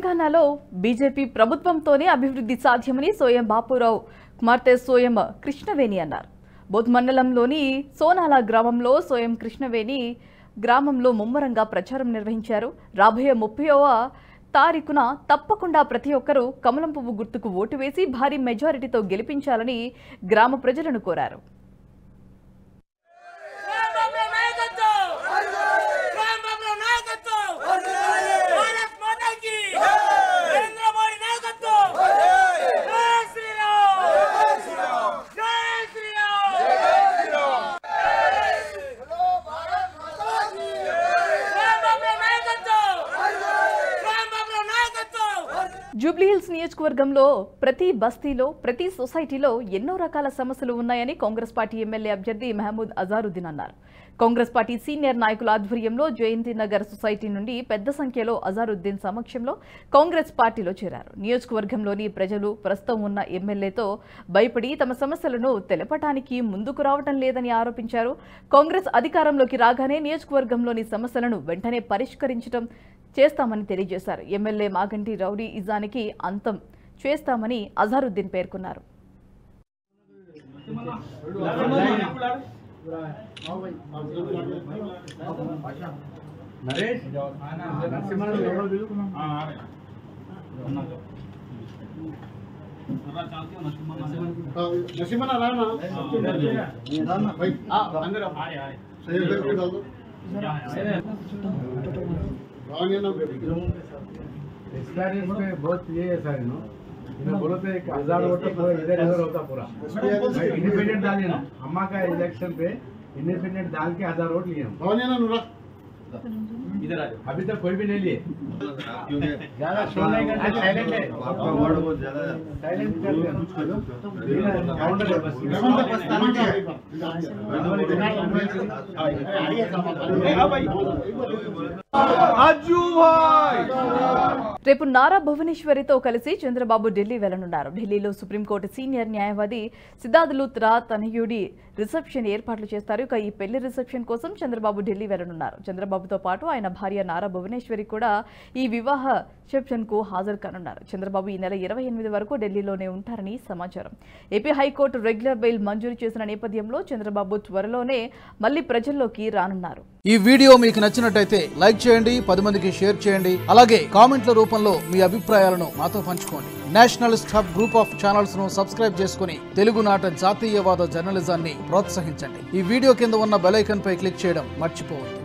తెలంగాణలో బీజేపీ ప్రభుత్వంతోనే అభివృద్ధి సాధ్యమని సోయం బాపురావు కుమార్తె సోయం కృష్ణవేణి అన్నారు బోధ్ మండలంలోని సోనాల గ్రామంలో సోయం కృష్ణవేణి గ్రామంలో ముమ్మరంగా ప్రచారం నిర్వహించారు రాబోయే ముప్పైవ తారీఖున తప్పకుండా ప్రతి ఒక్కరూ కమలం పువ్వు గుర్తుకు ఓటు వేసి భారీ మెజారిటీతో గెలిపించాలని గ్రామ ప్రజలను కోరారు రాంబాబు నాయకత్వం రాంబాబు నాయకత్వం భారత్ మాతాకి నరేంద్ర మోడీ నాయకత్వం జై శ్రీరామ్ జై శ్రీరామ్ రాంబాబు నాయకత్వం రాంబాబు నాయకత్వం జూబ్లీహిల్స్ నియోజకవర్గంలో ప్రతి బస్తీలో ప్రతి సొసైటీలో ఎన్నో రకాల సమస్యలు ఉన్నాయని కాంగ్రెస్ పార్టీ ఎమ్మెల్యే అభ్యర్థి మహమూద్ అజారుద్దీన్ అన్నారు కాంగ్రెస్ పార్టీ సీనియర్ నాయకుల ఆధ్వర్యంలో జయంతి నగర్ సొసైటీ నుండి పెద్ద సంఖ్యలో అజారుద్దీన్ సమక్షంలో కాంగ్రెస్ పార్టీలో చేరారు నియోజకవర్గంలోని ప్రజలు ప్రస్తుతం ఉన్న ఎమ్మెల్యేతో భయపడి తమ సమస్యలను తెలపటానికి ముందుకు రావటం లేదని ఆరోపించారు కాంగ్రెస్ అధికారంలోకి రాగానే నియోజకవర్గంలోని సమస్యలను వెంటనే పరిష్కరించడం చేస్తామని తెలియజేశారు ఎమ్మెల్యే మాగంటి రౌడీ ఇజానికి అంతం చేస్తామని అజారుద్దీన్ పేర్కొన్నారు నరేష్ నరసింహన్ ఎవరో పిలువు. నరసింహన రానా भाई अंदर आओ सही पे डाल दो रानी ना बेटी एक्सपीरियंस में बहुत ये है सर नो इन्हें बोलो तो एक हजार वोट तो पूरा इधर उधर होता पूरा इंडिपेंडेंट डालिए ना अम्मा का इलेक्शन पे इंडिपेंडेंट डाल के हजार वोट लिए हम रानी ना नूरा इधर आ अभी तक कोई भी नहीं लिए ज्यादा शो नहीं करते साइलेंट है आपका वर्ड बहुत ज्यादा साइलेंट कर दिया काउंटर है बस लेमन का पस्ताना का రేపు నారా భువనేశ్వరితో కలిసి చంద్రబాబు ఢిల్లీ వెళ్లనున్నారు ఢిల్లీలో సుప్రీంకోర్టు సీనియర్ న్యాయవాది సిద్ధార్థ్ లూత్రా తనయుడి రిసెప్షన్ ఏర్పాట్లు చేస్తారు ఇక ఈ పెళ్లి రిసెప్షన్ కోసం చంద్రబాబు ఢిల్లీ వెళ్లనున్నారు చంద్రబాబుతో పాటు ఆయన భార్య నారా భువనేశ్వరి కూడా ఈ వివాహ రిసెప్షన్ కు హాజరు కానున్నారు చంద్రబాబు ఈ నెల ఇరవై ఎనిమిది వరకు ఢిల్లీలోనే ఉంటారని సమాచారం ఏపీ హైకోర్టు రెగ్యులర్ బెయిల్ మంజూరు చేసిన నేపథ్యంలో చంద్రబాబు త్వరలోనే మళ్లీ ప్రజల్లోకి రానున్నారు ఈ వీడియో మీకు నచ్చినట్టయితే లైక్ చేయండి పది మందికి షేర్ చేయండి అలాగే కామెంట్ల రూపంలో మీ అభిప్రాయాలను మాతో పంచుకోండి nationalist hub group of channels ను సబ్స్క్రైబ్ చేసుకుని తెలుగునాట జాతీయవాద జర్నలిజాన్ని ప్రోత్సహించండి ఈ వీడియో కింద ఉన్న బెల్ ఐకాన్ పై క్లిక్ చేయడం మర్చిపోవద్దు